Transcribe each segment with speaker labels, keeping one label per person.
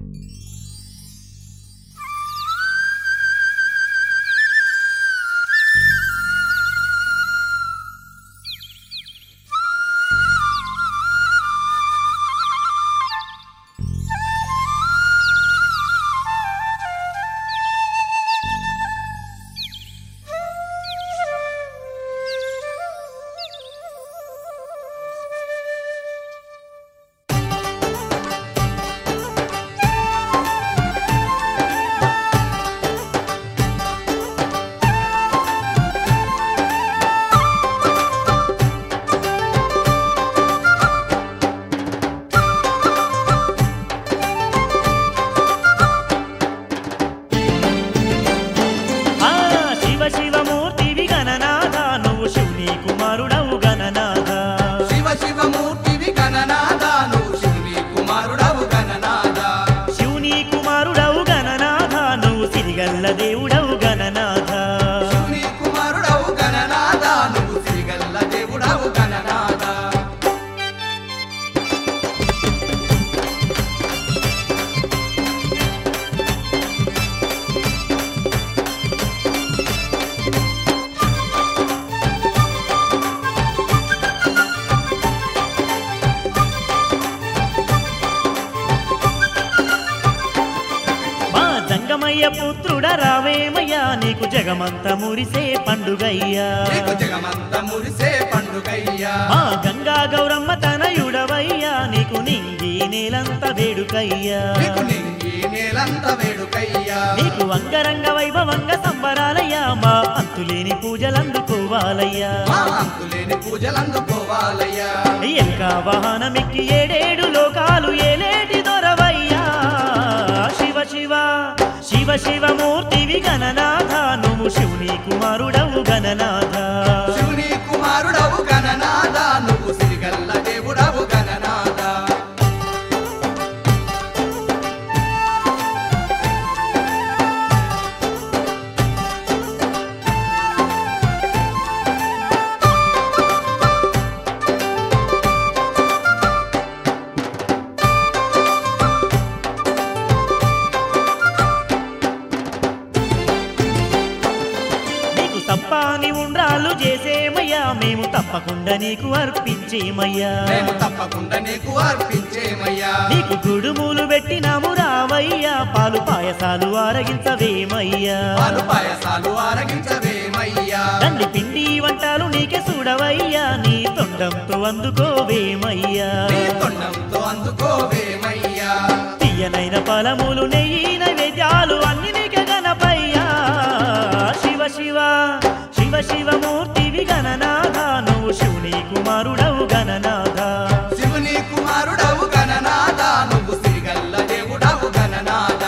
Speaker 1: ఆ శివ శివమూర్తివి గణనాథ నువ్వు శివుని కుమారుడవు గణనాథ
Speaker 2: శివ శివమూర్తివి గణనాథ నువ్వు శివుని కుమారుడవు గణనాథ
Speaker 1: శివుని కుమారుడవు గణనాథ నువ్వు సిరిగల్ల దేవుడవు గణనాథ
Speaker 2: శివుని కుమారుడవు గణనాథ నువ్వు శ్రీగల్ల దేవుడవు గణనాథ
Speaker 1: మా జంగమయ్య పుత్రుడ రావేమయ్యా నీకు జగమంత మురిసే పండుగయ్యా
Speaker 2: నీకు జగమంత మురిసే పండుగయ్యా
Speaker 1: మా గంగా గౌరమ్మ తనయుడవయ్యా నీకు నింగి నేలంత వేడుకయ్యా
Speaker 2: నీకు నింగి నేలంత వేడుకయ్యా
Speaker 1: నీకు అంగరంగ వైభవంగ సంబరాలయ్యా మా అంతులేని పూజలందుకోవాలయ్యా
Speaker 2: మా అంతులేని పూజలందుకోవాలయ్యా
Speaker 1: ఎక్క వాహనమిక్కి ఏడేడు లోకాలు ఏలేటి దొరవయ్యా శివ శివ శివ శివమూర్తివి గణనాథ నువ్వు శివుని కుమారుడవు గణనాథ
Speaker 2: శివుని కుమారుడవు గణనాథ నువ్వు శ్రీగల్ల దేవుడవు గణనాథ
Speaker 1: నీకు తప్పాని ఉండ్రాలు చేసేమయ్యా మేము తప్పకుండా నీకు అర్పించేమయ్యా
Speaker 2: మేము తప్పకుండా నీకు అర్పించేమయ్యా
Speaker 1: నీకు గుడుములు పెట్టినాము రావయ్యా పాలు పాయసాలు ఆరగించవేమయ్యా
Speaker 2: పాలు పాయసాలు ఆరగించవేమయ్యా
Speaker 1: తండ్రి పిండి వంటలు నీకే చూడవయ్యా నీ తొండంతో అందుకోవేమయ్యా
Speaker 2: నీ తొండంతో అందుకోవేమయ్యా
Speaker 1: తీయనైన ఫలములు నెయ్యి నైవేద్యాలు అన్ని నీకే గణపయ్యా శివ శివ శివ శివమూర్తివి గణనాథ నువ్వు శివుని కుమారుడవు గణనాథ
Speaker 2: శివుని కుమారుడవు గణనాథ నువ్వు శ్రీగల్ల దేవుడవు గణనాథ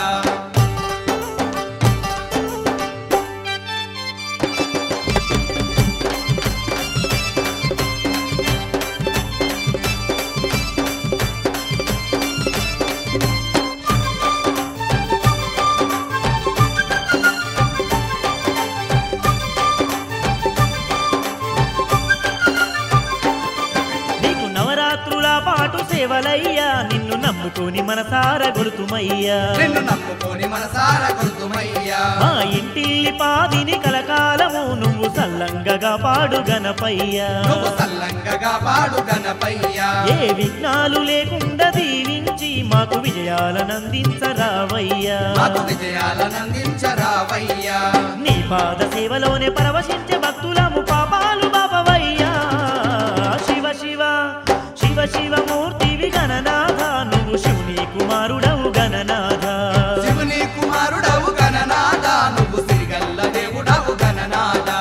Speaker 1: నీకు నవరాత్రుల పాటు సేవలయ్యా నిన్ను నమ్ముకొని మనసార గొలుతుమయ్యా
Speaker 2: నిన్ను నమ్ముకొని మనసార కొడుతుమయ్యా
Speaker 1: మా ఇంటిల్లి పాదిని కలకాలము నువ్వు సల్లంగగా పాడు గణపయ్యా
Speaker 2: నువ్వు సల్లంగగా పాడు గణపయ్యా
Speaker 1: ఏ విఘ్నాలు లేకుండా దీవించి మాకు విజయాలనందించరావయ్యా
Speaker 2: మాకు విజయాలనందించరావయ్యా
Speaker 1: నీ పాద సేవలోనే పరవశించే భక్తులము పాపాలు బాపవయ్యా శివ శివ శివ శివమూర్తివి గణనాథ నువ్వు శివుని కుమారుడవు గణనాథ
Speaker 2: శివుని కుమారుడవు గణనాథ నువ్వు శ్రీగల్ల దేవుడవు గణనాథ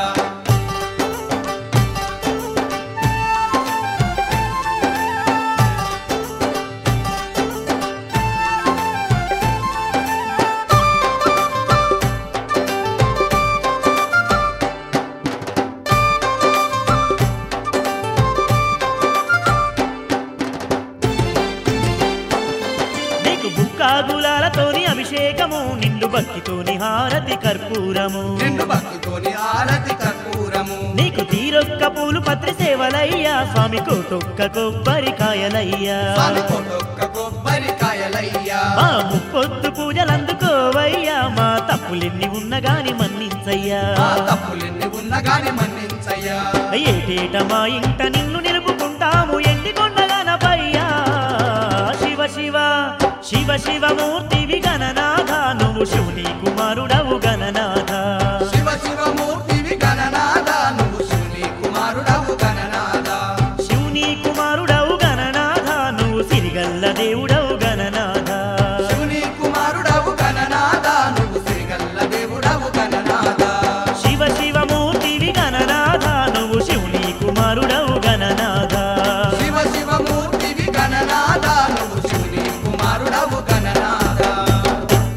Speaker 1: నీకు బుక్కాగులాలతోని అభిషేకము నిండు భక్తితోని హారతి కర్పూరము
Speaker 2: నిన్ను భక్తితోని ఆరతి కర్పూరము
Speaker 1: నీకు తీరొక్క పూలు పత్రి సేవలయ్యా స్వామి కోటొక్క కొబ్బరికాయలయ్యా
Speaker 2: స్వామి కొట్టొక్క కొబ్బరికాయలయ్యా
Speaker 1: ఆ ముప్పొద్దు పూజలందుకోవయ్యా మా తప్పులెన్ని ఉన్న గాని మన్నించయ్యా
Speaker 2: మా తప్పులెన్ని ఉన్న గాని మన్నించయ్యా
Speaker 1: ఏటేట మా ఇంట నిన్ను నిలుపుకుంటాము ఎండికొండ గణపయ్యా శివ శివ శివ శివ మూర్తివి గణనాథ నువ్వు శివుని